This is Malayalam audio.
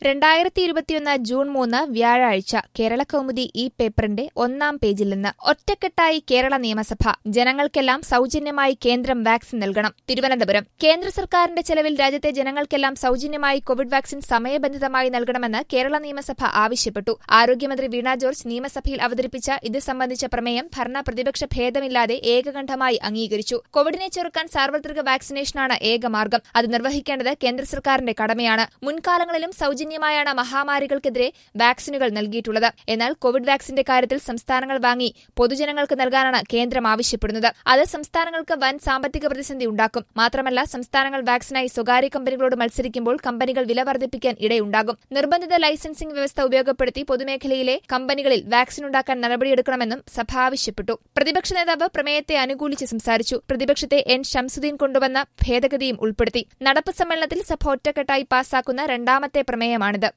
രണ്ടായിരത്തി ഇരുപത്തിയൊന്ന് ജൂൺ മൂന്ന് വ്യാഴാഴ്ച കേരള കൗമുദി ഈ പേപ്പറിന്റെ ഒന്നാം പേജിൽ നിന്ന് ഒറ്റക്കെട്ടായി കേരള നിയമസഭ ജനങ്ങൾക്കെല്ലാം സൌജന്യമായി കേന്ദ്രം വാക്സിൻ നൽകണം തിരുവനന്തപുരം കേന്ദ്ര സർക്കാരിന്റെ ചെലവിൽ രാജ്യത്തെ ജനങ്ങൾക്കെല്ലാം സൌജന്യമായി കോവിഡ് വാക്സിൻ സമയബന്ധിതമായി നൽകണമെന്ന് കേരള നിയമസഭ ആവശ്യപ്പെട്ടു ആരോഗ്യമന്ത്രി വീണ ജോർജ് നിയമസഭയിൽ അവതരിപ്പിച്ച ഇത് സംബന്ധിച്ച പ്രമേയം ഭരണ പ്രതിപക്ഷ ഭേദമില്ലാതെ ഏകകണ്ഠമായി അംഗീകരിച്ചു കോവിഡിനെ ചെറുക്കാൻ സാർവത്രിക വാക്സിനേഷനാണ് ഏകമാർഗം അത് നിർവഹിക്കേണ്ടത് കേന്ദ്ര സർക്കാരിന്റെ കടമയാണ് മുൻകാലങ്ങളിലും സൌജന്യമായാണ് മഹാമാരികൾക്കെതിരെ വാക്സിനുകൾ നൽകിയിട്ടുള്ളത് എന്നാൽ കോവിഡ് വാക്സിന്റെ കാര്യത്തിൽ സംസ്ഥാനങ്ങൾ വാങ്ങി പൊതുജനങ്ങൾക്ക് നൽകാനാണ് കേന്ദ്രം ആവശ്യപ്പെടുന്നത് അത് സംസ്ഥാനങ്ങൾക്ക് വൻ സാമ്പത്തിക പ്രതിസന്ധി ഉണ്ടാക്കും മാത്രമല്ല സംസ്ഥാനങ്ങൾ വാക്സിനായി സ്വകാര്യ കമ്പനികളോട് മത്സരിക്കുമ്പോൾ കമ്പനികൾ വില വർദ്ധിപ്പിക്കാൻ ഇടയുണ്ടാകും നിർബന്ധിത ലൈസൻസിംഗ് വ്യവസ്ഥ ഉപയോഗപ്പെടുത്തി പൊതുമേഖലയിലെ കമ്പനികളിൽ വാക്സിൻ ഉണ്ടാക്കാൻ നടപടിയെടുക്കണമെന്നും സഭ ആവശ്യപ്പെട്ടു പ്രതിപക്ഷ നേതാവ് പ്രമേയത്തെ അനുകൂലിച്ച് സംസാരിച്ചു പ്രതിപക്ഷത്തെ എൻ ഷംസുദ്ദീൻ കൊണ്ടുവന്ന ഭേദഗതിയും ഉൾപ്പെടുത്തി നടപ്പ് സമ്മേളനത്തിൽ സഭ ഒറ്റക്കെട്ടായി പാസാക്കുന്ന രണ്ടാമത്തെ പ്രമേയമാണിത്